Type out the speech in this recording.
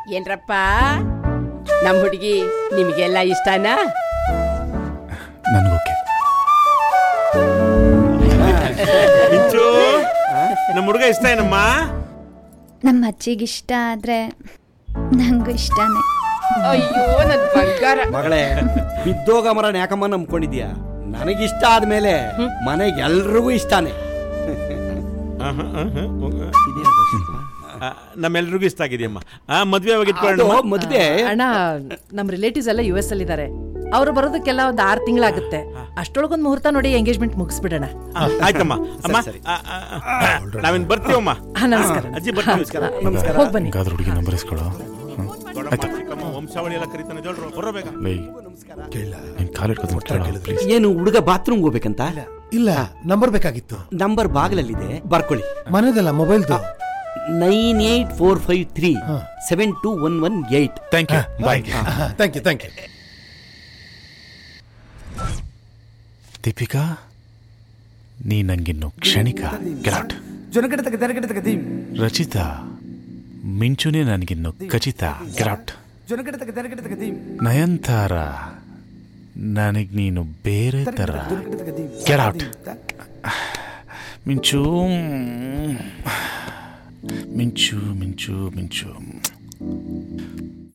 ಏನ್ರಪ್ಪ ನಮ್ ಹುಡುಗಿ ನಿಮಗೆಲ್ಲ ಇಷ್ಟನಾ ನನಗೋಕೆ ಮಿಂಚು ನಮ್ಮ ಹುಡುಗ ಇಷ್ಟ ಏನಮ್ಮ ನಮ್ಮ ಅಜ್ಜಿಗಿಷ್ಟ ಆದ್ರೆ ನಂಗೂ ಇಷ್ಟನೇ ಅಯ್ಯೋ ನನ್ ಬಂಗಾರ ಮಗಳೇ ಬಿದ್ದೋಗ ಮರನ ಯಾಕಮ್ಮ ನಂಬ್ಕೊಂಡಿದ್ಯಾ ನನಗಿಷ್ಟ ಆದ್ಮೇಲೆ ಮನೆಗೆ ಎಲ್ರಿಗೂ ಇಷ್ಟಾನೆ ಆಹಾ, ಆಹಾ, ಆ, ನಮ್ಮೆಲ್ರಿಗೂ ಇಷ್ಟ ಆಗಿದೆಯಮ್ಮ ಆ ಮದ್ವೆ ಯಾವಾಗ ಇಟ್ಕೊಳ್ಳೋಣ ಅದು ಮದ್ವೆ ಅಣ್ಣ ನಮ್ಮ ರಿಲೇಟಿವ್ಸ್ ಎಲ್ಲ ಯು ಎಸ್ ಅಲ್ಲಿ ಇದ್ದಾರೆ ಅವರು ಬರೋದಕ್ಕೆಲ್ಲ ಒಂದು ಆರು ತಿಂಗಳಾಗುತ್ತೆ ಅಷ್ಟೊಳಗೊಂದು ಮುಹೂರ್ತ ನೋಡಿ ಎಂಗೇಜ್ಮೆಂಟ್ ಮುಗಿಸ್ಬಿಡೋಣ ಆಯ್ತಮ್ಮ ಅಮ್ಮ ಸರಿ, ಆ, ಆ, ಆ, ನಾವಿನ್ ಬರ್ತೀವಮ್ಮ ಹಾ, ನಮಸ್ಕಾರ. ಅಜ್ಜಿ ಬರ್ತೀವಿ ಹೋಗ್ ಬನ್ನಿ. ಹಿಂಗಾದ್ರೆ ಹುಡುಗಿ ನಂಬರ್ ಇಸ್ಕೊಳ್ಳೋ ದೊಡ್ಡಮ್ಮ, ಚಿಕ್ಕಮ್ಮ, ವಂಶಾವಳಿ ಎಲ್ಲ ಕರೀತಾನೆ ಹೇಳ್ರು ಬರಬೇಕ ಲೈ ನಿನ್ ಕಾಲಿಟ್ಕೊತೀನಿ ಕೇಳೋ ಪ್ಲೀಸ್ ಏನು ಹುಡುಗ ಬಾತ್ರೂಮ್ ಹೋಗ್ಬೇಕಂತ ಇಲ್ಲ ನಂಬರ್ ಬೇಕಾಗಿತ್ತು ನಂಬರ್ ಬಾಗಿಲಲ್ಲಿದೆ ಬರ್ಕೊಳ್ಳಿ ಮನೆದಲ್ಲ ಮೊಬೈಲ್ದು nine eight four five three seven two one one eight thank you bye thank you thank you Deepika ನೀ ನಂಗಿನ್ನು ಕ್ಷಣಿಕ ಗೆಲಾಟ್ ರಚಿತಾ ಮಿಂಚುನೇ ನನಗಿನ್ನು ಖಚಿತ ಗೆಲಾಟ್ ನಯನ್ತಾರ ನನಗ್ ನೀನು ಬೇರೆ ತರ ಗೆಲಾಟ್ ಮಿಂಚು ಮಿಂಚು ಮಿಂಚು ಮಿಂಚು